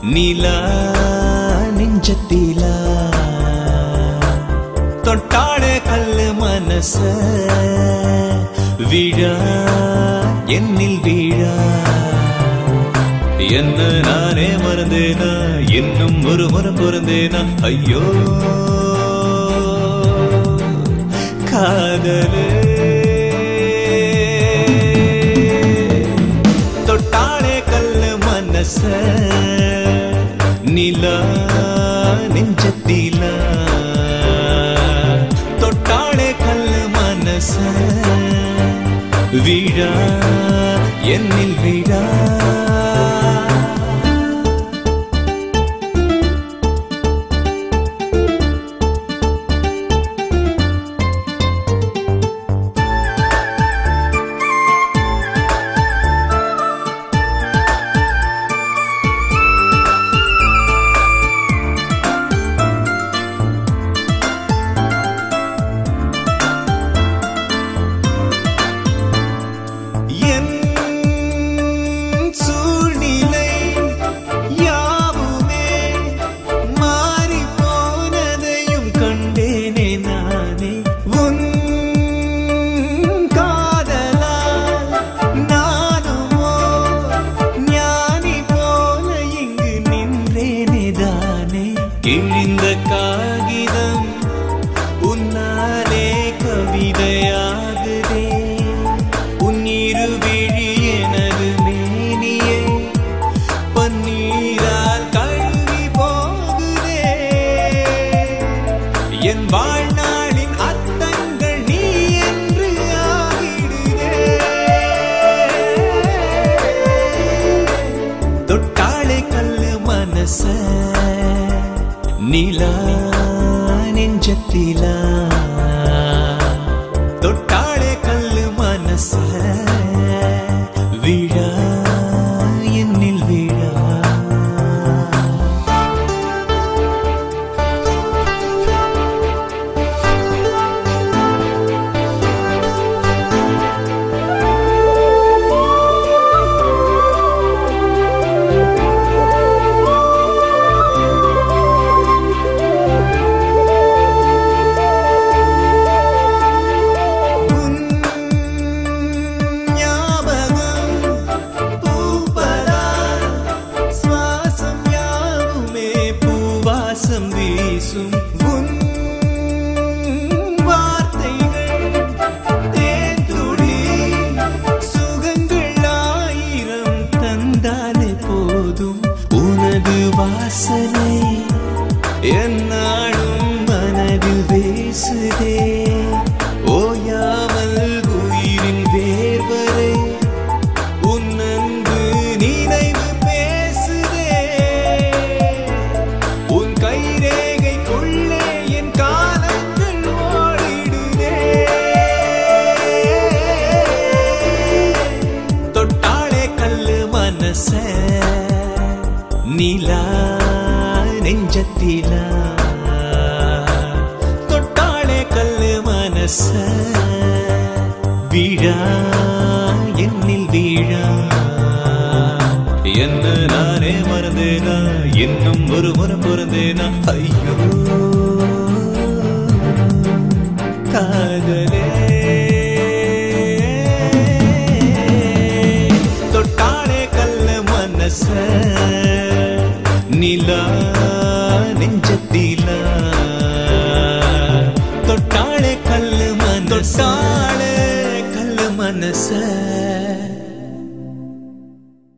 நிலா நெஞ்சத்திலா தொட்டாட கல்லு மனச விழா என்னில் வீழா என்ன நானே மறந்தேனா இன்னும் ஒரு முறை பொருந்தேனா ஐயோ காதலே தொட்டாளே கல்லு மனச நிலா நெஞ்சத்திலா தொட்டாளே கல்லு மனச விழா என்னில் விழா என் சூழ்நிலை யாவுமே மாறிப் போனதையும் கண்டேனே நானே உன் காதலால் நானுமோ ஞானி போல இங்கு நின்றேனே தானே கிழிந்த காகிதம் உன்னாலே கவிதையாகுதே உன் இருவிழி எனது மேனியை பன்னீரால் கழுவி போகுதே என் வாழ்நாளின் அர்த்தங்கள் நீ என்று ஆகிடுதே தொட்டாளே கல்லு மனச நிலா நெஞ்சத்திலா தொட்டாளே கல்லு மனச விழா என்னில் விழா உன் ஞாபகம் பூப்பதால் சுவாசம் யாவுமே பூவாசம் வீசும் உன் வார்த்தைகள் தேன்துளி சுகங்கள் ஆயிரம் தந்தாலே போதும் உனது வாசனை என்னாலும் மனதில் பேசுதே ஓயாமல் உயிரின் வேர்வரை உன் அன்பு நினைவு பேசுதே உன் கைரேகைக்குள்ளே என் காலங்கள் ஓடிடுதே தொட்டாளே கல்லு மனச நிலா நெஞ்சத்திலா தொட்டாளே கல்லு மனச விழா என்னில் வீழா என்ன நானே மறந்தேனா இன்னும் ஒரு முறை பொருந்தேனா ஐயோ காதலே தொட்டாளே கல்ல மனச நிலா நெஞ்சத்திலா தொட்டாளே கல்லு மனச தொட்டாளே கல்லு மனச